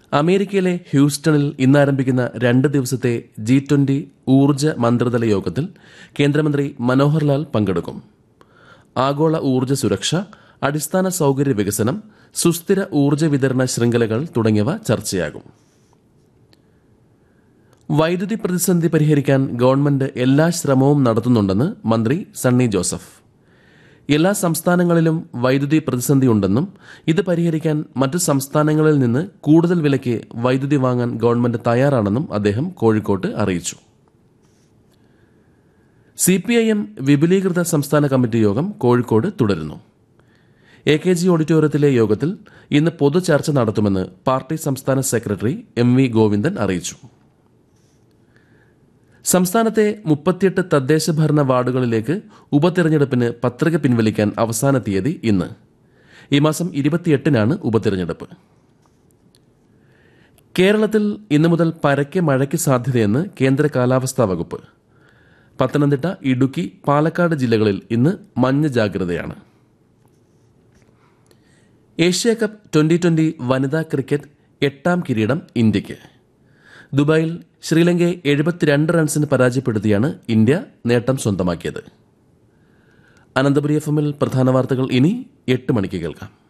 അമേരിക്കയിലെ ഹ്യൂസ്റ്റണിൽ ഇന്ന് ആരംഭിക്കുന്ന രണ്ട് ദിവസത്തെ ജി ട്വന്റി ഊർജ്ജ മന്ത്രിതല യോഗത്തിൽ കേന്ദ്രമന്ത്രി മനോഹർലാൽ പങ്കെടുക്കും ആഗോള ഊർജ്ജ സുരക്ഷ അടിസ്ഥാന സൌകര്യ വികസനം സുസ്ഥിര ഊർജ്ജ വിതരണ ശൃംഖലകൾ തുടങ്ങിയവ ചർച്ചയാകും വൈദ്യുതി പ്രതിസന്ധി പരിഹരിക്കാൻ ഗവൺമെന്റ് എല്ലാ ശ്രമവും നടത്തുന്നുണ്ടെന്ന് മന്ത്രി സണ്ണി ജോസഫ് എല്ലാ സംസ്ഥാനങ്ങളിലും വൈദ്യുതി പ്രതിസന്ധിയുണ്ടെന്നും ഇത് പരിഹരിക്കാൻ മറ്റു സംസ്ഥാനങ്ങളിൽ നിന്ന് കൂടുതൽ വിലയ്ക്ക് വൈദ്യുതി വാങ്ങാൻ ഗവൺമെന്റ് തയ്യാറാണെന്നും അദ്ദേഹം കോഴിക്കോട്ട് അറിയിച്ചു സിപിഐഎം വിപുലീകൃത സംസ്ഥാന കമ്മിറ്റി യോഗം കോഴിക്കോട് തുടരുന്നു എ കെ ജി ഓഡിറ്റോറിയത്തിലെ യോഗത്തിൽ ഇന്ന് പൊതുചർച്ച നടത്തുമെന്ന് പാർട്ടി സംസ്ഥാന സെക്രട്ടറി എം വി ഗോവിന്ദൻ അറിയിച്ചു സംസ്ഥാനത്തെ മുപ്പത്തിയെട്ട് തദ്ദേശ ഭരണ വാർഡുകളിലേക്ക് ഉപതെരഞ്ഞെടുപ്പിന് പത്രിക പിൻവലിക്കാൻ അവസാന തീയതി ഇന്ന് ഈ മാസം ഇരുപത്തിയെട്ടിനാണ് ഉപതെരഞ്ഞെടുപ്പ് കേരളത്തിൽ ഇന്നു മുതൽ പരക്കെ മഴയ്ക്ക് സാധ്യതയെന്ന് കേന്ദ്ര കാലാവസ്ഥാ വകുപ്പ് പത്തനംതിട്ട ഇടുക്കി പാലക്കാട് ജില്ലകളിൽ ഇന്ന് മഞ്ഞ ജാഗ്രതയാണ് ഏഷ്യ കപ്പ് ട്വന്റി ട്വന്റി വനിതാ ക്രിക്കറ്റ് എട്ടാം കിരീടം ഇന്ത്യയ്ക്ക് ദുബായിൽ ശ്രീലങ്കയെ എഴുപത്തിരണ്ട് റൺസിന് പരാജയപ്പെടുത്തിയാണ് ഇന്ത്യ നേട്ടം സ്വന്തമാക്കിയത് അനന്തപുരി എഫ് എമ്മിൽ പ്രധാന വാർത്തകൾ ഇനി എട്ട് മണിക്ക് കേൾക്കാം